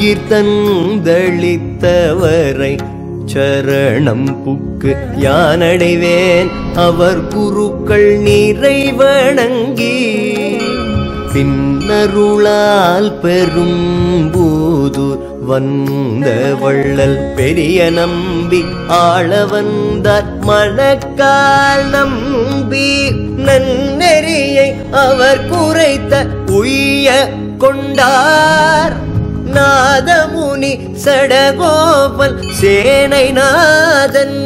உயிர் தந்தளித்தவரை சரணம் புக்கு யானடைவேன் அவர் குருக்கள் நிறைவணங்கி பின்னருளால் பெரும் போது வந்த வள்ளல் பெரிய நம்பி ஆள வந்தார் மணக்கால் நம்பி நன்னெறியை அவர் குறைத்த உய்ய கொண்டார் நாதமுனி சடகோபல் சேனை நாதன்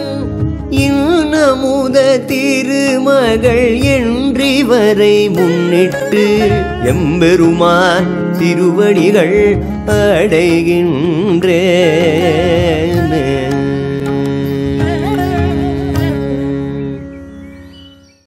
இன்னமுத திருமகள் என்றிவரை முன்னிட்டு எம்பெருமான் திருவடிகள் அடைகின்றேனே